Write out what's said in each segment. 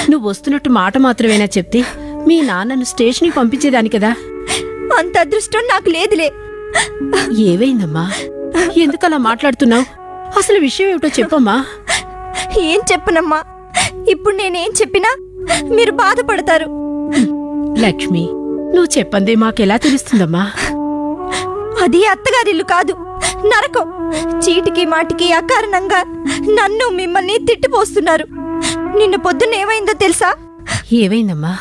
నువ్వు వస్తున్నట్టు మాట మాత్రమేనా చెప్తే మీ నాన్నను స్టేషన్కి పంపించేదాని కదా అంత అదృష్టం నాకు లేదులే ఏవైందమ్మా ఎందుకలా మాట్లాడుతున్నావు అసలు విషయం ఏమిటో చెప్పమ్మా ఏం చెప్పనమ్మా ఇప్పుడు నేనేం చెప్పినా మీరు బాధపడతారు లక్ష్మి నువ్వు చెప్పందే మాకెలా తెలుస్తుందమ్మా అది అత్తగారిల్లు కాదు నరకం చీటికి మాటికి అకారణంగా నన్ను మిమ్మల్ని తిట్టిపోస్తున్నారు నిన్న పొద్దున్న ఏమైందో తెలుసా ఏవైందమ్మా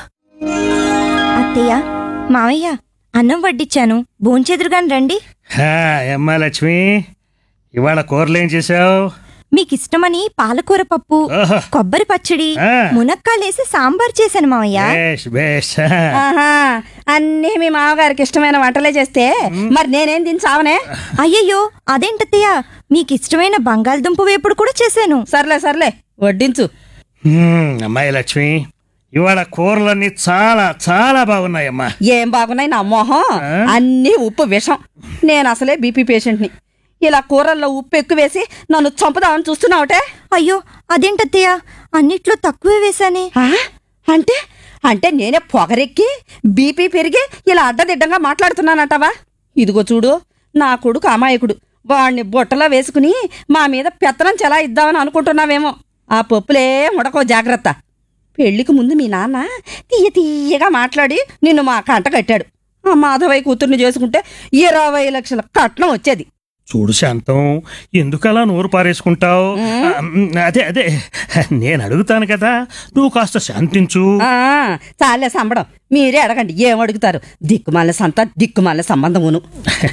అత్తయ్య మావయ్య అన్నం వడ్డిచ్చాను భోంచెదురుగాని రండి హా, అమ్మా లక్ష్మి ఇవాళ కూరలేం చేసావు మీకు ఇష్టమని పాలకూర పప్పు ఓహో. కొబ్బరి పచ్చడి ఆ. మునక్కాలేసి సాంబార్ చేశాను మావయ్య బేష్ బేష్ ఆహా అన్నీ మీ మామగారికి ఇష్టమైన వంటలే చేస్తే మరి నేనేం తిని చావనే అయ్యయ్యో అదేంటత్తయ్య మీకు ఇష్టమైన బంగాళదుంప వేపుడు కూడా చేశాను సర్లే సర్లే వడ్డించు హ్మ్, అమ్మాయి లక్ష్మి ఇవాళ కూరలన్నీ చాలా చాలా బాగున్నాయమ్మా ఏం బాగున్నాయి నా మొహం ఆ? అన్నీ ఉప్పు విషం నేను అసలే బీపీ పేషెంట్ని ఇలా కూరల్లో ఉప్పు ఎక్కువ వేసి నన్ను చంపుదామని చూస్తున్నావుటే అయ్యో అదేంటత్తయ్య అన్నిట్లో తక్కువే వేశానే ఆ? అంటే అంటే నేనే పొగరెక్కి బీపీ పెరిగి ఇలా అడ్డదిడ్డంగా మాట్లాడుతున్నానంటావా ఇదిగో చూడు నా కొడుకు అమాయకుడు వాడిని బుట్టలో వేసుకుని మా మీద పెత్తనం చెలా ఇద్దామని అనుకుంటున్నావేమో ఆ పప్పులే ఉడకో జాగ్రత్త పెళ్లికి ముందు మీ నాన్న తీయ తీయగా మాట్లాడి నిన్ను మా కంట కట్టాడు ఆ మాధవయ్య కూతుర్ని చేసుకుంటే ఇరవై లక్షల కట్నం వచ్చేది చూడు శాంతం ఎందుకలా నోరు పారేసుకుంటావు అదే అదే నేను అడుగుతాను కదా నువ్వు కాస్త శాంతించు ఆ, చాలే సంబడం మీరే అడగండి ఏం అడుగుతారు దిక్కుమాల సంత దిక్కుమాల సంబంధమును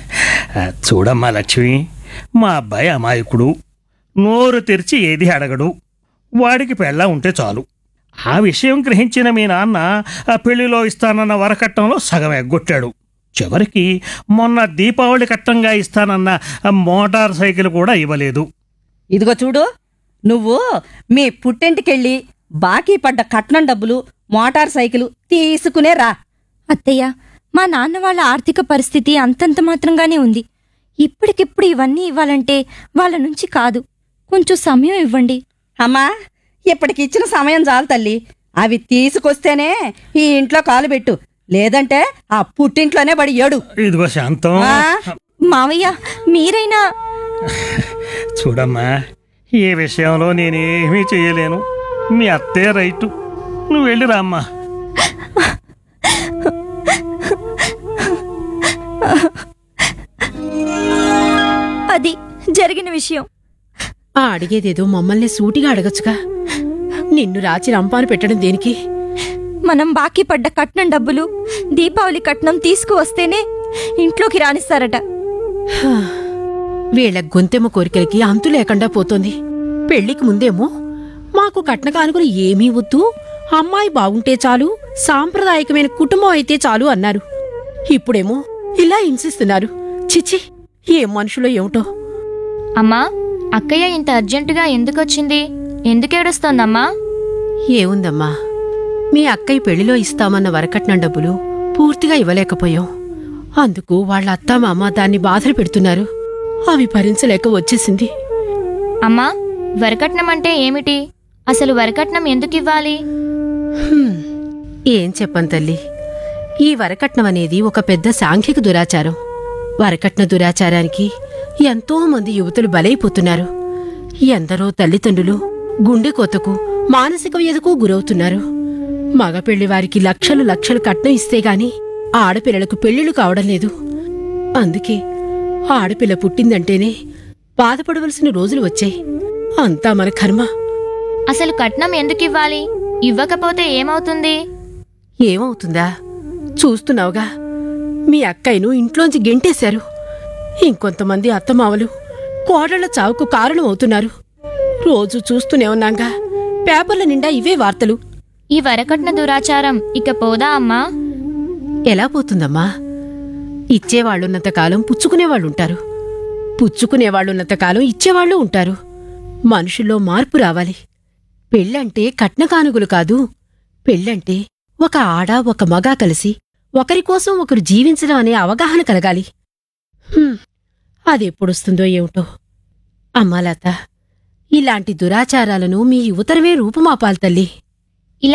చూడమ్మా లక్ష్మి మా అబ్బాయి అమాయకుడు నోరు తెరిచి ఏది అడగడు వాడికి పెళ్ళ ఉంటే చాలు ఆ విషయం గ్రహించిన మీ నాన్న ఆ పెళ్లిలో ఇస్తానన్న వరకట్నంలో సగం ఎగ్గొట్టాడు చివరికి మొన్న దీపావళి కట్టంగా ఇస్తానన్న ఆ మోటార్ సైకిల్ కూడా ఇవ్వలేదు ఇదిగో చూడు నువ్వు మీ పుట్టింటికెళ్ళి బాకీ పడ్డ కట్నం డబ్బులు మోటార్ సైకిల్ తీసుకునే రా అత్తయ్య మా నాన్న వాళ్ళ ఆర్థిక పరిస్థితి అంతంత మాత్రంగానే ఉంది ఇప్పటికిప్పుడు ఇవన్నీ ఇవ్వాలంటే వాళ్ళ నుంచి కాదు కొంచెం సమయం ఇవ్వండి అమ్మా ఇప్పటికి ఇచ్చిన సమయం చాలు తల్లి అవి తీసుకొస్తేనే ఈ ఇంట్లో కాలు పెట్టు లేదంటే ఆ పుట్టింట్లోనే పడి ఏడు ఇదిగో శాంతం ఆ? మావయ్య మీరైనా చూడమ్మా ఈ విషయంలో నేనేమీ చేయలేను మీ అత్తే రైటు నువ్వు వెళ్ళి రామ్మా అది జరిగిన విషయం ఆ అడిగేదేదో మమ్మల్ని సూటిగా అడగచ్చుగా నిన్ను రాచి రంపాను పెట్టడం దేనికి మనం బాకీ పడ్డ కట్నం డబ్బులు దీపావళి కట్నం తీసుకువస్తేనే ఇంట్లోకి రానిస్తారట హా, వీళ్ళ గొంతెమ్మ కోరికలకి అంతు లేకుండా పోతోంది పెళ్లికి ముందేమో మాకు కట్న కానుకలు ఏమీ వద్దు అమ్మాయి బాగుంటే చాలు సాంప్రదాయకమైన కుటుంబం అయితే చాలు అన్నారు ఇప్పుడేమో ఇలా హింసిస్తున్నారు చిచి ఏం మనుషులో ఏమిటో అమ్మా అక్కయ్య ఇంత అర్జెంటుగా ఎందుకొచ్చింది ఎందుకు ఏడుస్తోందమ్మా ఏముందమ్మా మీ అక్కయ్య పెళ్లిలో ఇస్తామన్న వరకట్నం డబ్బులు పూర్తిగా ఇవ్వలేకపోయాం అందుకు వాళ్ళ అత్త మామ దాన్ని బాధలు పెడుతున్నారు అవి భరించలేక వచ్చేసింది అమ్మా వరకట్నం అంటే ఏమిటి అసలు వరకట్నం ఎందుకు ఇవ్వాలి హ్మ్, ఏం చెప్పను తల్లి ఈ వరకట్నం అనేది ఒక పెద్ద సాంఘిక దురాచారం వరకట్న దురాచారానికి ఎంతో మంది యువతులు బలైపోతున్నారు ఎందరో తల్లిదండ్రులు గుండె కోతకు మానసిక వ్యధకు గురవుతున్నారు మగ పెళ్లి వారికి లక్షలు లక్షలు కట్నం ఇస్తే గాని ఆడపిల్లలకు పెళ్లిళ్ళు కావడం లేదు అందుకే ఆడపిల్ల పుట్టిందంటేనే బాధపడవలసిన రోజులు వచ్చాయి అంతా మన కర్మ అసలు కట్నం ఎందుకు ఇవ్వాలి ఇవ్వకపోతే ఏమవుతుంది ఏమవుతుందా చూస్తున్నావుగా మీ అక్కయ్యను ఇంట్లోంచి గెంటేశారు ఇంకొంతమంది అత్తమావలు కోడళ్ల చావుకు కారణం అవుతున్నారు రోజు చూస్తూనే ఉన్నాంగా పేపర్ల నిండా ఇవే వార్తలు ఈ వరకట్న దురాచారం ఇక పోదా అమ్మా ఎలా పోతుందమ్మా ఇచ్చేవాళ్ళున్నంతకాలం పుచ్చుకునేవాళ్ళుంటారు పుచ్చుకునేవాళ్ళున్నంతకాలం ఇచ్చేవాళ్ళు ఉంటారు మనుషుల్లో మార్పు రావాలి పెళ్ళంటే కట్నకానుగులు కాదు పెళ్ళంటే ఒక ఆడ ఒక మగ కలిసి ఒకరి కోసం ఒకరు జీవించడం అనే అవగాహన కలగాలి హ్మ్, అదెప్పుడొస్తుందో ఏమిటో అమ్మాలత ఇలాంటి దురాచారాలను మీ యువతరమే రూపుమాపాలి తల్లి